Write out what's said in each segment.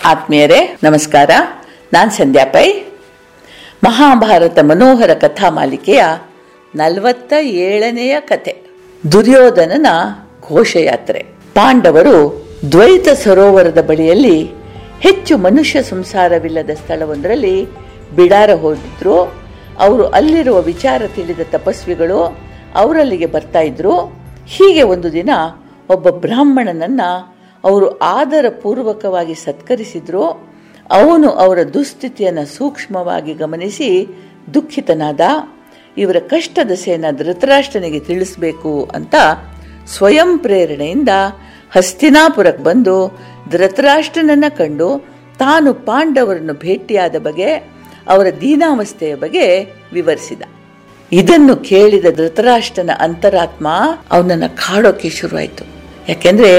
ಆತ್ಮೀಯರೇ ನಮಸ್ಕಾರ ನಾನು ಸಂಧ್ಯಾ ಪೈ ಮಹಾಭಾರತ ಮನೋಹರ ಕಥಾ ಮಾಲಿಕೆಯ ನಲವತ್ತ ಏಳನೆಯ ಕತೆ ದುರ್ಯೋಧನನ ಘೋಷಯಾತ್ರೆ ಪಾಂಡವರು ದ್ವೈತ ಸರೋವರದ ಬಳಿಯಲ್ಲಿ ಹೆಚ್ಚು ಮನುಷ್ಯ ಸಂಸಾರವಿಲ್ಲದ ಸ್ಥಳವೊಂದರಲ್ಲಿ ಬಿಡಾರ ಹೋಗಿದ್ರು ಅವರು ಅಲ್ಲಿರುವ ವಿಚಾರ ತಿಳಿದ ತಪಸ್ವಿಗಳು ಅವರಲ್ಲಿಗೆ ಬರ್ತಾ ಇದ್ರು ಹೀಗೆ ಒಂದು ದಿನ ಒಬ್ಬ ಬ್ರಾಹ್ಮಣನನ್ನ ಅವರು ಆದರ ಪೂರ್ವಕವಾಗಿ ಸತ್ಕರಿಸಿದ್ರು ಅವನು ಅವರ ದುಸ್ಥಿತಿಯನ್ನು ಸೂಕ್ಷ್ಮವಾಗಿ ಗಮನಿಸಿ ದುಃಖಿತನಾದ ಇವರ ಕಷ್ಟದ ಸೇನ ಧೃತರಾಷ್ಟ್ರನಿಗೆ ತಿಳಿಸಬೇಕು ಅಂತ ಸ್ವಯಂ ಪ್ರೇರಣೆಯಿಂದ ಹಸ್ತಿನಾಪುರಕ್ಕೆ ಬಂದು ಧೃತರಾಷ್ಟ್ರನನ್ನ ಕಂಡು ತಾನು ಪಾಂಡವರನ್ನು ಭೇಟಿಯಾದ ಬಗೆ ಅವರ ದೀನಾವಸ್ಥೆಯ ಬಗ್ಗೆ ವಿವರಿಸಿದ ಇದನ್ನು ಕೇಳಿದ ಧೃತರಾಷ್ಟ್ರನ ಅಂತರಾತ್ಮ ಅವನನ್ನ ಕಾಡೋಕೆ ಶುರುವಾಯಿತು ಯಾಕೆಂದ್ರೆ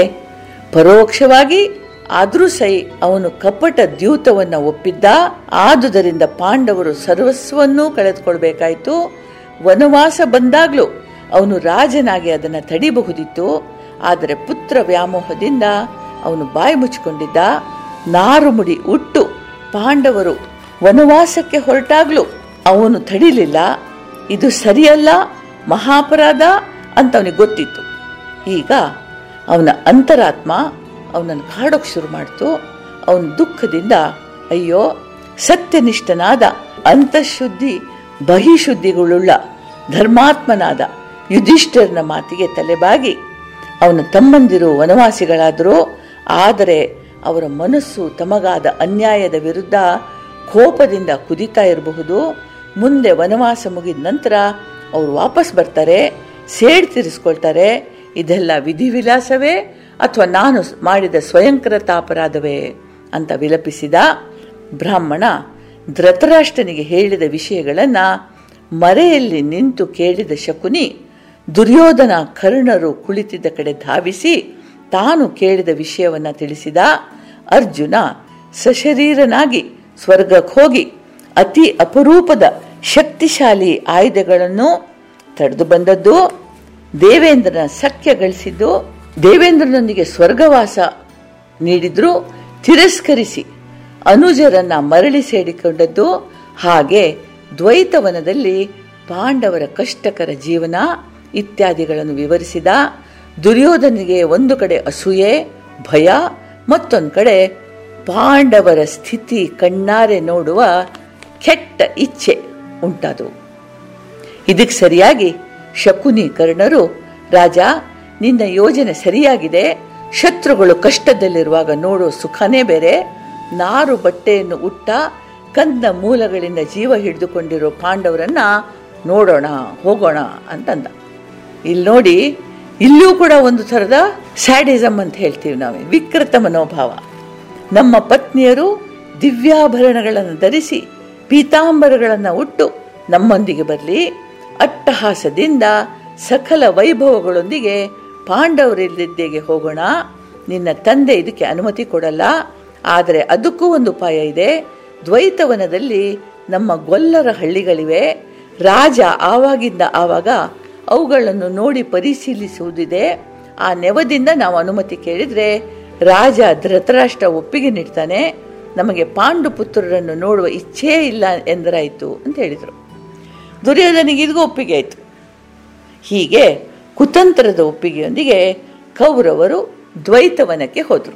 ಪರೋಕ್ಷವಾಗಿ ಆದ್ರೂ ಸೈ ಅವನು ಕಪಟ ದ್ಯೂತವನ್ನ ಒಪ್ಪಿದ್ದ ಆದುದರಿಂದ ಪಾಂಡವರು ಸರ್ವಸ್ವನ್ನೂ ಕಳೆದುಕೊಳ್ಬೇಕಾಯ್ತು ವನವಾಸ ಬಂದಾಗ್ಲೂ ಅವನು ರಾಜನಾಗಿ ಅದನ್ನ ತಡಿಬಹುದಿತ್ತು ಆದರೆ ಪುತ್ರ ವ್ಯಾಮೋಹದಿಂದ ಅವನು ಬಾಯಿ ಮುಚ್ಚಿಕೊಂಡಿದ್ದ ನಾರುಮುಡಿ ಉಟ್ಟು ಪಾಂಡವರು ವನವಾಸಕ್ಕೆ ಹೊರಟಾಗ್ಲೂ ಅವನು ತಡಿಲಿಲ್ಲ ಇದು ಸರಿಯಲ್ಲ ಮಹಾಪರಾಧ ಅಂತ ಅವನಿಗೆ ಗೊತ್ತಿತ್ತು ಈಗ ಅವನ ಅಂತರಾತ್ಮ ಅವನನ್ನು ಕಾಡೋಕೆ ಶುರು ಮಾಡ್ತು ಅವನ ದುಃಖದಿಂದ ಅಯ್ಯೋ ಸತ್ಯನಿಷ್ಠನಾದ ಅಂತಃಶುದ್ಧಿ ಬಹಿಶುದ್ಧಿಗಳುಳ್ಳ ಧರ್ಮಾತ್ಮನಾದ ಯುಧಿಷ್ಠರನ ಮಾತಿಗೆ ತಲೆಬಾಗಿ ಅವನ ತಮ್ಮಂದಿರು ವನವಾಸಿಗಳಾದರೂ ಆದರೆ ಅವರ ಮನಸ್ಸು ತಮಗಾದ ಅನ್ಯಾಯದ ವಿರುದ್ಧ ಕೋಪದಿಂದ ಕುದಿತಾ ಇರಬಹುದು ಮುಂದೆ ವನವಾಸ ಮುಗಿದ ನಂತರ ಅವರು ವಾಪಸ್ ಬರ್ತಾರೆ ಸೇಡ್ ತೀರಿಸ್ಕೊಳ್ತಾರೆ ಇದೆಲ್ಲ ವಿಧಿವಿಲಾಸವೇ ಅಥವಾ ನಾನು ಮಾಡಿದ ಸ್ವಯಂಕೃತಾಪರಾಧವೇ ಅಂತ ವಿಲಪಿಸಿದ ಬ್ರಾಹ್ಮಣ ಧೃತರಾಷ್ಟ್ರನಿಗೆ ಹೇಳಿದ ವಿಷಯಗಳನ್ನ ಮರೆಯಲ್ಲಿ ನಿಂತು ಕೇಳಿದ ಶಕುನಿ ದುರ್ಯೋಧನ ಕರ್ಣರು ಕುಳಿತಿದ್ದ ಕಡೆ ಧಾವಿಸಿ ತಾನು ಕೇಳಿದ ವಿಷಯವನ್ನ ತಿಳಿಸಿದ ಅರ್ಜುನ ಸಶರೀರನಾಗಿ ಸ್ವರ್ಗಕ್ಕೆ ಹೋಗಿ ಅತಿ ಅಪರೂಪದ ಶಕ್ತಿಶಾಲಿ ಆಯುಧಗಳನ್ನು ತಡೆದು ಬಂದದ್ದು ದೇವೇಂದ್ರನ ಸಖ್ಯ ಗಳಿಸಿದ್ದು ದೇವೇಂದ್ರನೊಂದಿಗೆ ಸ್ವರ್ಗವಾಸ ನೀಡಿದ್ರು ತಿರಸ್ಕರಿಸಿ ಅನುಜರನ್ನ ಮರಳಿ ಸೇರಿಕೊಂಡದ್ದು ಹಾಗೆ ದ್ವೈತವನದಲ್ಲಿ ಪಾಂಡವರ ಕಷ್ಟಕರ ಜೀವನ ಇತ್ಯಾದಿಗಳನ್ನು ವಿವರಿಸಿದ ದುರ್ಯೋಧನಿಗೆ ಒಂದು ಕಡೆ ಅಸೂಯೆ ಭಯ ಮತ್ತೊಂದು ಕಡೆ ಪಾಂಡವರ ಸ್ಥಿತಿ ಕಣ್ಣಾರೆ ನೋಡುವ ಕೆಟ್ಟ ಇಚ್ಛೆ ಉಂಟಾದವು ಇದಕ್ಕೆ ಸರಿಯಾಗಿ ಶಕುನಿ ಕರ್ಣರು ರಾಜ ನಿನ್ನ ಯೋಜನೆ ಸರಿಯಾಗಿದೆ ಶತ್ರುಗಳು ಕಷ್ಟದಲ್ಲಿರುವಾಗ ನೋಡೋ ಸುಖನೇ ಬೇರೆ ನಾರು ಬಟ್ಟೆಯನ್ನು ಉಟ್ಟ ಕಂದ ಮೂಲಗಳಿಂದ ಜೀವ ಹಿಡಿದುಕೊಂಡಿರೋ ಪಾಂಡವರನ್ನ ನೋಡೋಣ ಹೋಗೋಣ ಅಂತಂದ ಇಲ್ಲಿ ನೋಡಿ ಇಲ್ಲೂ ಕೂಡ ಒಂದು ಥರದ ಸ್ಯಾಡಿಸಮ್ ಅಂತ ಹೇಳ್ತೀವಿ ನಾವು ವಿಕೃತ ಮನೋಭಾವ ನಮ್ಮ ಪತ್ನಿಯರು ದಿವ್ಯಾಭರಣಗಳನ್ನು ಧರಿಸಿ ಪೀತಾಂಬರಗಳನ್ನು ಉಟ್ಟು ನಮ್ಮೊಂದಿಗೆ ಬರಲಿ ಅಟ್ಟಹಾಸದಿಂದ ಸಕಲ ವೈಭವಗಳೊಂದಿಗೆ ಪಾಂಡವರಿಲ್ಲಿದ್ದೆಗೆ ಹೋಗೋಣ ನಿನ್ನ ತಂದೆ ಇದಕ್ಕೆ ಅನುಮತಿ ಕೊಡಲ್ಲ ಆದರೆ ಅದಕ್ಕೂ ಒಂದು ಉಪಾಯ ಇದೆ ದ್ವೈತವನದಲ್ಲಿ ನಮ್ಮ ಗೊಲ್ಲರ ಹಳ್ಳಿಗಳಿವೆ ರಾಜ ಆವಾಗಿಂದ ಆವಾಗ ಅವುಗಳನ್ನು ನೋಡಿ ಪರಿಶೀಲಿಸುವುದಿದೆ ಆ ನೆವದಿಂದ ನಾವು ಅನುಮತಿ ಕೇಳಿದ್ರೆ ರಾಜ ಧೃತರಾಷ್ಟ್ರ ಒಪ್ಪಿಗೆ ನೀಡ್ತಾನೆ ನಮಗೆ ಪಾಂಡು ಪುತ್ರರನ್ನು ನೋಡುವ ಇಚ್ಛೇ ಇಲ್ಲ ಎಂದರಾಯಿತು ಅಂತ ಹೇಳಿದರು ದುರ್ಯೋಧನಿಗೆ ಇದಗೂ ಒಪ್ಪಿಗೆ ಆಯಿತು ಹೀಗೆ ಕುತಂತ್ರದ ಒಪ್ಪಿಗೆಯೊಂದಿಗೆ ಕೌರವರು ದ್ವೈತವನಕ್ಕೆ ಹೋದರು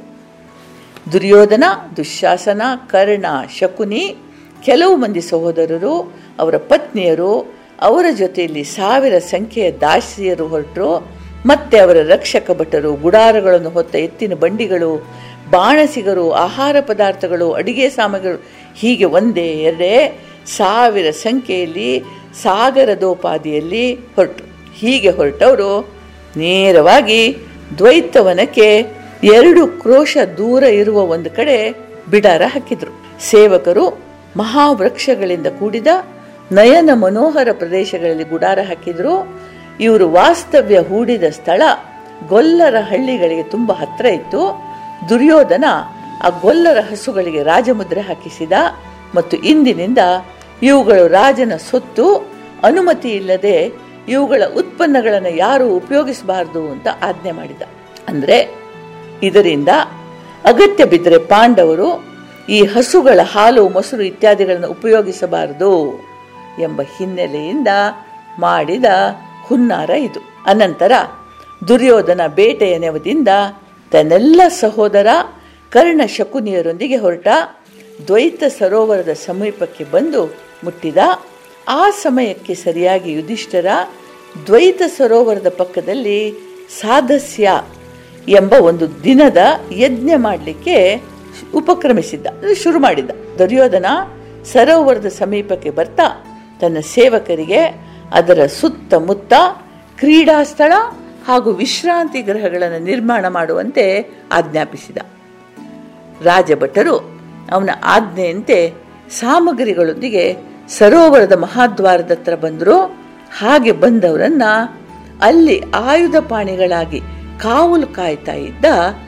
ದುರ್ಯೋಧನ ದುಶ್ಯಾಸನ ಕರ್ಣ ಶಕುನಿ ಕೆಲವು ಮಂದಿ ಸಹೋದರರು ಅವರ ಪತ್ನಿಯರು ಅವರ ಜೊತೆಯಲ್ಲಿ ಸಾವಿರ ಸಂಖ್ಯೆಯ ದಾಸಿಯರು ಹೊರಟರು ಮತ್ತೆ ಅವರ ರಕ್ಷಕ ಭಟರು ಗುಡಾರಗಳನ್ನು ಹೊತ್ತ ಎತ್ತಿನ ಬಂಡಿಗಳು ಬಾಣಸಿಗರು ಆಹಾರ ಪದಾರ್ಥಗಳು ಅಡಿಗೆ ಸಾಮಗ್ರಿಗಳು ಹೀಗೆ ಒಂದೇ ಎರಡೇ ಸಾವಿರ ಸಂಖ್ಯೆಯಲ್ಲಿ ಸಾಗರದೋಪಾದಿಯಲ್ಲಿ ಹೊರಟರು ಹೀಗೆ ಹೊರಟವರು ನೇರವಾಗಿ ದ್ವೈತವನಕ್ಕೆ ಎರಡು ಕ್ರೋಶ ದೂರ ಇರುವ ಒಂದು ಕಡೆ ಬಿಡಾರ ಹಾಕಿದ್ರು ಸೇವಕರು ಮಹಾವೃಕ್ಷಗಳಿಂದ ಕೂಡಿದ ನಯನ ಮನೋಹರ ಪ್ರದೇಶಗಳಲ್ಲಿ ಗುಡಾರ ಹಾಕಿದ್ರು ಇವರು ವಾಸ್ತವ್ಯ ಹೂಡಿದ ಸ್ಥಳ ಗೊಲ್ಲರ ಹಳ್ಳಿಗಳಿಗೆ ತುಂಬಾ ಹತ್ರ ಇತ್ತು ದುರ್ಯೋಧನ ಆ ಗೊಲ್ಲರ ಹಸುಗಳಿಗೆ ರಾಜಮುದ್ರೆ ಹಾಕಿಸಿದ ಮತ್ತು ಇಂದಿನಿಂದ ಇವುಗಳು ರಾಜನ ಸೊತ್ತು ಅನುಮತಿ ಇಲ್ಲದೆ ಇವುಗಳ ಉತ್ಪನ್ನಗಳನ್ನು ಯಾರು ಉಪಯೋಗಿಸಬಾರದು ಅಂತ ಆಜ್ಞೆ ಮಾಡಿದ ಅಂದ್ರೆ ಇದರಿಂದ ಅಗತ್ಯ ಬಿದ್ದರೆ ಪಾಂಡವರು ಈ ಹಸುಗಳ ಹಾಲು ಮೊಸರು ಇತ್ಯಾದಿಗಳನ್ನು ಉಪಯೋಗಿಸಬಾರದು ಎಂಬ ಹಿನ್ನೆಲೆಯಿಂದ ಮಾಡಿದ ಹುನ್ನಾರ ಇದು ಅನಂತರ ದುರ್ಯೋಧನ ಬೇಟೆಯ ನೆವದಿಂದ ತನ್ನೆಲ್ಲ ಸಹೋದರ ಕರ್ಣ ಶಕುನಿಯರೊಂದಿಗೆ ಹೊರಟ ದ್ವೈತ ಸರೋವರದ ಸಮೀಪಕ್ಕೆ ಬಂದು ಮುಟ್ಟಿದ ಆ ಸಮಯಕ್ಕೆ ಸರಿಯಾಗಿ ಯುಧಿಷ್ಠರ ದ್ವೈತ ಸರೋವರದ ಪಕ್ಕದಲ್ಲಿ ಸಾಧಸ್ಯ ಎಂಬ ಒಂದು ದಿನದ ಯಜ್ಞ ಮಾಡಲಿಕ್ಕೆ ಉಪಕ್ರಮಿಸಿದ್ದ ಅಂದ್ರೆ ಶುರು ಮಾಡಿದ್ದ ದುರ್ಯೋಧನ ಸರೋವರದ ಸಮೀಪಕ್ಕೆ ಬರ್ತಾ ತನ್ನ ಸೇವಕರಿಗೆ ಅದರ ಸುತ್ತಮುತ್ತ ಕ್ರೀಡಾ ಸ್ಥಳ ಹಾಗೂ ವಿಶ್ರಾಂತಿ ಗೃಹಗಳನ್ನು ನಿರ್ಮಾಣ ಮಾಡುವಂತೆ ಆಜ್ಞಾಪಿಸಿದ ರಾಜಭಟರು ಅವನ ಆಜ್ಞೆಯಂತೆ ಸಾಮಗ್ರಿಗಳೊಂದಿಗೆ ಸರೋವರದ ಮಹಾದ್ವಾರದ ಹತ್ರ ಬಂದರು ಹಾಗೆ ಬಂದವರನ್ನ ಅಲ್ಲಿ ಆಯುಧ ಪಾಣಿಗಳಾಗಿ ಕಾವಲು ಕಾಯ್ತಾ ಇದ್ದ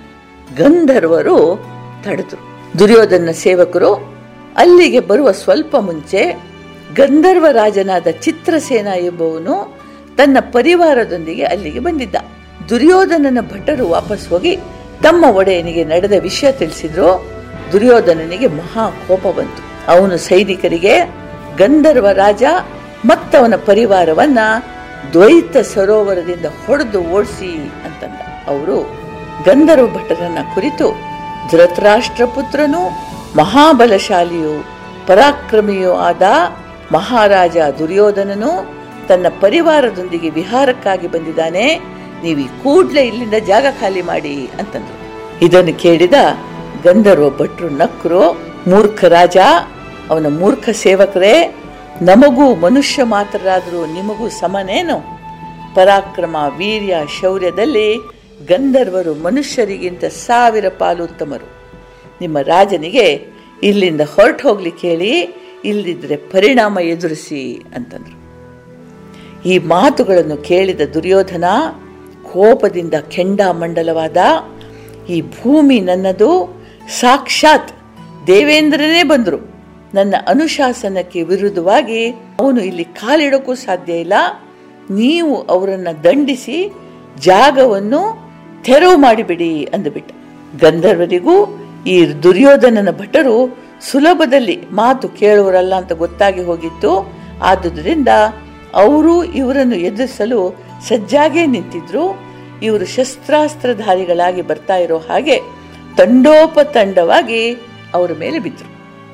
ಗಂಧರ್ವರು ತಡೆದರು ದುರ್ಯೋಧನ ಸೇವಕರು ಅಲ್ಲಿಗೆ ಬರುವ ಸ್ವಲ್ಪ ಮುಂಚೆ ಗಂಧರ್ವ ರಾಜನಾದ ಚಿತ್ರಸೇನ ಎಂಬುವನು ತನ್ನ ಪರಿವಾರದೊಂದಿಗೆ ಅಲ್ಲಿಗೆ ಬಂದಿದ್ದ ದುರ್ಯೋಧನನ ಭಟರು ವಾಪಸ್ ಹೋಗಿ ತಮ್ಮ ಒಡೆಯನಿಗೆ ನಡೆದ ವಿಷಯ ತಿಳಿಸಿದ್ರು ದುರ್ಯೋಧನನಿಗೆ ಮಹಾ ಕೋಪ ಬಂತು ಅವನು ಸೈನಿಕರಿಗೆ ಗಂಧರ್ವ ರಾಜ ಮತ್ತವನ ಪರಿವಾರವನ್ನ ದ್ವೈತ ಸರೋವರದಿಂದ ಹೊಡೆದು ಓಡಿಸಿ ಅಂತಂದ ಅವರು ಗಂಧರ್ವ ಭಟರನ್ನ ಕುರಿತು ಧೃತರಾಷ್ಟ್ರ ಪುತ್ರನು ಮಹಾಬಲಶಾಲಿಯು ಪರಾಕ್ರಮಿಯೂ ಆದ ಮಹಾರಾಜ ದುರ್ಯೋಧನನು ತನ್ನ ಪರಿವಾರದೊಂದಿಗೆ ವಿಹಾರಕ್ಕಾಗಿ ಬಂದಿದ್ದಾನೆ ನೀವು ಈ ಕೂಡ್ಲೆ ಇಲ್ಲಿಂದ ಜಾಗ ಖಾಲಿ ಮಾಡಿ ಅಂತಂದ್ರು ಇದನ್ನು ಕೇಳಿದ ಗಂಧರ್ವ ಭಟ್ರು ನಕ್ರು ಮೂರ್ಖ ರಾಜ ಅವನ ಮೂರ್ಖ ಸೇವಕರೇ ನಮಗೂ ಮನುಷ್ಯ ಮಾತ್ರರಾದರೂ ನಿಮಗೂ ಸಮನೇನು ಪರಾಕ್ರಮ ವೀರ್ಯ ಶೌರ್ಯದಲ್ಲಿ ಗಂಧರ್ವರು ಮನುಷ್ಯರಿಗಿಂತ ಸಾವಿರ ಪಾಲು ಉತ್ತಮರು ನಿಮ್ಮ ರಾಜನಿಗೆ ಇಲ್ಲಿಂದ ಹೊರಟು ಹೋಗ್ಲಿಕ್ಕೆ ಹೇಳಿ ಇಲ್ಲದಿದ್ರೆ ಪರಿಣಾಮ ಎದುರಿಸಿ ಅಂತಂದ್ರು ಈ ಮಾತುಗಳನ್ನು ಕೇಳಿದ ದುರ್ಯೋಧನ ಕೋಪದಿಂದ ಕೆಂಡಾಮಂಡಲವಾದ ಈ ಭೂಮಿ ನನ್ನದು ಸಾಕ್ಷಾತ್ ದೇವೇಂದ್ರನೇ ಬಂದರು ನನ್ನ ಅನುಶಾಸನಕ್ಕೆ ವಿರುದ್ಧವಾಗಿ ಅವನು ಇಲ್ಲಿ ಕಾಲಿಡೋಕ್ಕೂ ಸಾಧ್ಯ ಇಲ್ಲ ನೀವು ಅವರನ್ನು ದಂಡಿಸಿ ಜಾಗವನ್ನು ತೆರವು ಮಾಡಿಬಿಡಿ ಅಂದುಬಿಟ್ಟ ಗಂಧರ್ವರಿಗೂ ಈ ದುರ್ಯೋಧನನ ಭಟರು ಸುಲಭದಲ್ಲಿ ಮಾತು ಕೇಳುವರಲ್ಲ ಅಂತ ಗೊತ್ತಾಗಿ ಹೋಗಿತ್ತು ಆದುದರಿಂದ ಅವರು ಇವರನ್ನು ಎದುರಿಸಲು ಸಜ್ಜಾಗೇ ನಿಂತಿದ್ರು ಇವರು ಶಸ್ತ್ರಾಸ್ತ್ರಧಾರಿಗಳಾಗಿ ಬರ್ತಾ ಇರೋ ಹಾಗೆ ತಂಡೋಪತಂಡವಾಗಿ ಅವರ ಮೇಲೆ ಬಿದ್ದರು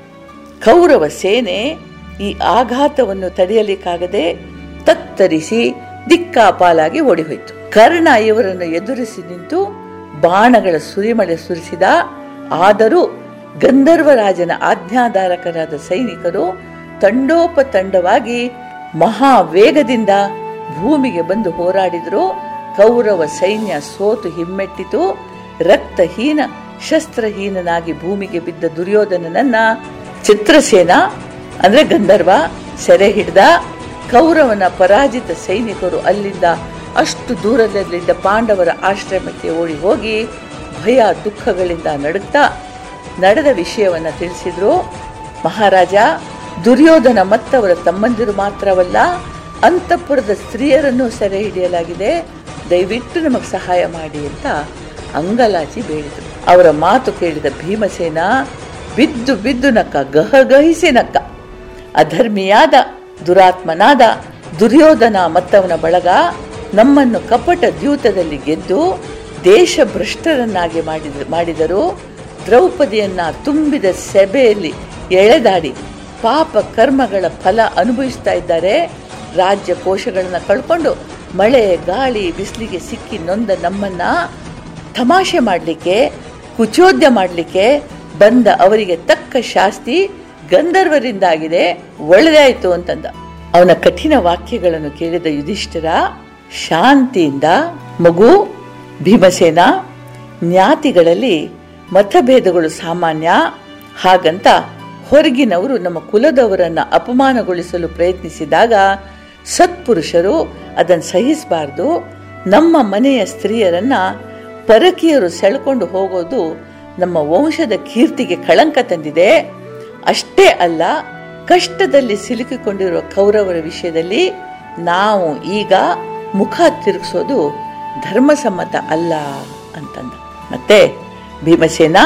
ಕೌರವ ಸೇನೆ ಈ ಆಘಾತವನ್ನು ತಡೆಯಲಿಕ್ಕಾಗದೆ ತತ್ತರಿಸಿ ದಿಕ್ಕಾಪಾಲಾಗಿ ಓಡಿಹೋಯಿತು ಕರ್ಣ ಇವರನ್ನು ಎದುರಿಸಿ ನಿಂತು ಬಾಣಗಳ ಸುರಿಮಳೆ ಸುರಿಸಿದ ಆದರೂ ಗಂಧರ್ವರಾಜನ ಆಜ್ಞಾಧಾರಕರಾದ ಸೈನಿಕರು ತಂಡೋಪತಂಡವಾಗಿ ಮಹಾವೇಗದಿಂದ ಭೂಮಿಗೆ ಬಂದು ಹೋರಾಡಿದರು ಕೌರವ ಸೈನ್ಯ ಸೋತು ಹಿಮ್ಮೆಟ್ಟಿತು ರಕ್ತಹೀನ ಶಸ್ತ್ರಹೀನನಾಗಿ ಭೂಮಿಗೆ ಬಿದ್ದ ದುರ್ಯೋಧನನನ್ನ ಚಿತ್ರಸೇನ ಅಂದ್ರೆ ಗಂಧರ್ವ ಸೆರೆ ಹಿಡಿದ ಕೌರವನ ಪರಾಜಿತ ಸೈನಿಕರು ಅಲ್ಲಿಂದ ಅಷ್ಟು ದೂರದಲ್ಲಿದ್ದ ಪಾಂಡವರ ಆಶ್ರಮಕ್ಕೆ ಓಡಿ ಹೋಗಿ ಭಯ ದುಃಖಗಳಿಂದ ನಡುತ್ತಾ ನಡೆದ ವಿಷಯವನ್ನ ತಿಳಿಸಿದ್ರು ಮಹಾರಾಜ ದುರ್ಯೋಧನ ಮತ್ತವರ ತಮ್ಮಂದಿರು ಮಾತ್ರವಲ್ಲ ಅಂತಃಪುರದ ಸ್ತ್ರೀಯರನ್ನು ಸೆರೆ ಹಿಡಿಯಲಾಗಿದೆ ದಯವಿಟ್ಟು ನಮಗೆ ಸಹಾಯ ಮಾಡಿ ಅಂತ ಅಂಗಲಾಚಿ ಬೇಡಿದರು ಅವರ ಮಾತು ಕೇಳಿದ ಭೀಮಸೇನ ಬಿದ್ದು ಬಿದ್ದು ನಕ್ಕ ಗಹಗಹಿಸಿ ನಕ್ಕ ಅಧರ್ಮಿಯಾದ ದುರಾತ್ಮನಾದ ದುರ್ಯೋಧನ ಮತ್ತವನ ಬಳಗ ನಮ್ಮನ್ನು ಕಪಟ ದ್ಯೂತದಲ್ಲಿ ಗೆದ್ದು ದೇಶ ಭ್ರಷ್ಟರನ್ನಾಗಿ ಮಾಡಿದ ಮಾಡಿದರು ದ್ರೌಪದಿಯನ್ನ ತುಂಬಿದ ಸಭೆಯಲ್ಲಿ ಎಳೆದಾಡಿ ಪಾಪ ಕರ್ಮಗಳ ಫಲ ಅನುಭವಿಸ್ತಾ ಇದ್ದಾರೆ ರಾಜ್ಯ ಕೋಶಗಳನ್ನು ಕಳ್ಕೊಂಡು ಮಳೆ ಗಾಳಿ ಬಿಸಿಲಿಗೆ ಸಿಕ್ಕಿ ನೊಂದ ನಮ್ಮನ್ನ ತಮಾಷೆ ಮಾಡಲಿಕ್ಕೆ ಕುಚೋದ್ಯ ಮಾಡಲಿಕ್ಕೆ ಬಂದ ಅವರಿಗೆ ತಕ್ಕ ಶಾಸ್ತಿ ಗಂಧರ್ವರಿಂದಾಗಿದೆ ಒಳ್ಳೆದಾಯಿತು ಅಂತಂದ ಅವನ ಕಠಿಣ ವಾಕ್ಯಗಳನ್ನು ಕೇಳಿದ ಯುಧಿಷ್ಠಿರ ಶಾಂತಿಯಿಂದ ಮಗು ಭೀಮಸೇನ ಜ್ಞಾತಿಗಳಲ್ಲಿ ಮತಭೇದಗಳು ಸಾಮಾನ್ಯ ಹಾಗಂತ ಹೊರಗಿನವರು ನಮ್ಮ ಕುಲದವರನ್ನ ಅಪಮಾನಗೊಳಿಸಲು ಪ್ರಯತ್ನಿಸಿದಾಗ ಸತ್ಪುರುಷರು ಅದನ್ನು ಸಹಿಸಬಾರ್ದು ನಮ್ಮ ಮನೆಯ ಸ್ತ್ರೀಯರನ್ನ ಪರಕೀಯರು ಸೆಳ್ಕೊಂಡು ಹೋಗೋದು ನಮ್ಮ ವಂಶದ ಕೀರ್ತಿಗೆ ಕಳಂಕ ತಂದಿದೆ ಅಷ್ಟೇ ಅಲ್ಲ ಕಷ್ಟದಲ್ಲಿ ಸಿಲುಕಿಕೊಂಡಿರುವ ಕೌರವರ ವಿಷಯದಲ್ಲಿ ನಾವು ಈಗ ಮುಖ ತಿರುಗಿಸೋದು ಧರ್ಮಸಮ್ಮತ ಅಲ್ಲ ಅಂತಂದ ಮತ್ತೆ ಭೀಮಸೇನ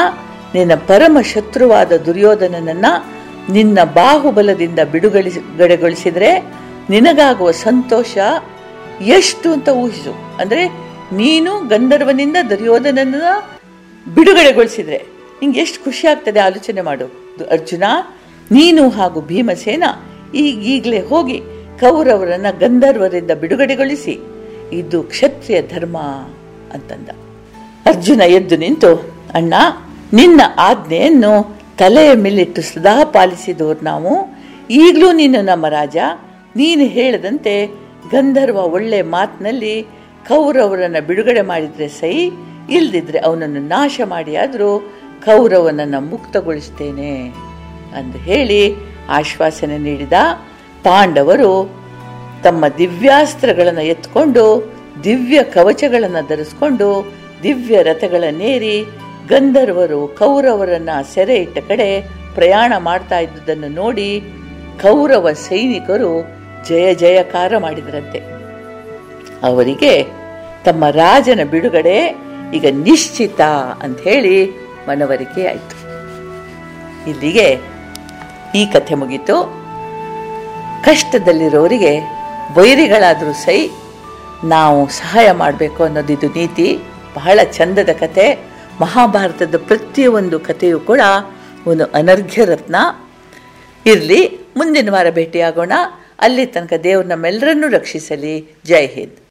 ನಿನ್ನ ಪರಮ ಶತ್ರುವಾದ ದುರ್ಯೋಧನನನ್ನ ನಿನ್ನ ಬಾಹುಬಲದಿಂದ ಬಿಡುಗಡೆಗೊಳಿಸಿದ್ರೆ ನಿನಗಾಗುವ ಸಂತೋಷ ಎಷ್ಟು ಅಂತ ಊಹಿಸು ಅಂದ್ರೆ ನೀನು ಗಂಧರ್ವನಿಂದ ದುರ್ಯೋಧನನ ಬಿಡುಗಡೆಗೊಳಿಸಿದ್ರೆ ನಿಂಗೆ ಎಷ್ಟು ಖುಷಿ ಆಗ್ತದೆ ಆಲೋಚನೆ ಮಾಡು ಅರ್ಜುನ ನೀನು ಹಾಗೂ ಭೀಮಸೇನ ಈಗೀಗಲೇ ಹೋಗಿ ಕೌರವರನ್ನ ಗಂಧರ್ವರಿಂದ ಬಿಡುಗಡೆಗೊಳಿಸಿ ಇದು ಕ್ಷತ್ರಿಯ ಧರ್ಮ ಅಂತಂದ ಅರ್ಜುನ ಎದ್ದು ನಿಂತು ಅಣ್ಣ ನಿನ್ನ ಆಜ್ಞೆಯನ್ನು ತಲೆಯ ಮೇಲಿಟ್ಟು ಸದಾ ಪಾಲಿಸಿದವರು ನಾವು ಈಗಲೂ ನೀನು ನಮ್ಮ ರಾಜ ನೀನು ಹೇಳದಂತೆ ಗಂಧರ್ವ ಒಳ್ಳೆ ಮಾತಿನಲ್ಲಿ ಕೌರವರನ್ನ ಬಿಡುಗಡೆ ಮಾಡಿದ್ರೆ ಸೈ ಇಲ್ದಿದ್ರೆ ಅವನನ್ನು ನಾಶ ಮಾಡಿ ಆದರೂ ಕೌರವನನ್ನ ಮುಕ್ತಗೊಳಿಸ್ತೇನೆ ಎಂದು ಹೇಳಿ ಆಶ್ವಾಸನೆ ನೀಡಿದ ಪಾಂಡವರು ತಮ್ಮ ದಿವ್ಯಾಸ್ತ್ರಗಳನ್ನು ಎತ್ಕೊಂಡು ದಿವ್ಯ ಕವಚಗಳನ್ನು ಧರಿಸ್ಕೊಂಡು ದಿವ್ಯ ರಥಗಳನ್ನೇರಿ ಗಂಧರ್ವರು ಕೌರವರನ್ನ ಸೆರೆ ಇಟ್ಟ ಕಡೆ ಪ್ರಯಾಣ ಮಾಡ್ತಾ ಇದ್ದುದನ್ನು ನೋಡಿ ಕೌರವ ಸೈನಿಕರು ಜಯ ಜಯಕಾರ ಮಾಡಿದ್ರಂತೆ ಅವರಿಗೆ ತಮ್ಮ ರಾಜನ ಬಿಡುಗಡೆ ಈಗ ನಿಶ್ಚಿತ ಅಂತ ಹೇಳಿ ಮನವರಿಕೆ ಆಯಿತು ಇಲ್ಲಿಗೆ ಈ ಕಥೆ ಮುಗೀತು ಕಷ್ಟದಲ್ಲಿರೋರಿಗೆ ವೈರಿಗಳಾದರೂ ಸೈ ನಾವು ಸಹಾಯ ಮಾಡಬೇಕು ಅನ್ನೋದು ಇದು ನೀತಿ ಬಹಳ ಚಂದದ ಕತೆ ಮಹಾಭಾರತದ ಪ್ರತಿಯೊಂದು ಕಥೆಯೂ ಕೂಡ ಒಂದು ಅನರ್ಘ್ಯ ರತ್ನ ಇರಲಿ ಮುಂದಿನ ವಾರ ಭೇಟಿಯಾಗೋಣ ಅಲ್ಲಿ ತನಕ ದೇವ್ರು ನಮ್ಮೆಲ್ಲರನ್ನೂ ರಕ್ಷಿಸಲಿ ಜೈ ಹಿಂದ್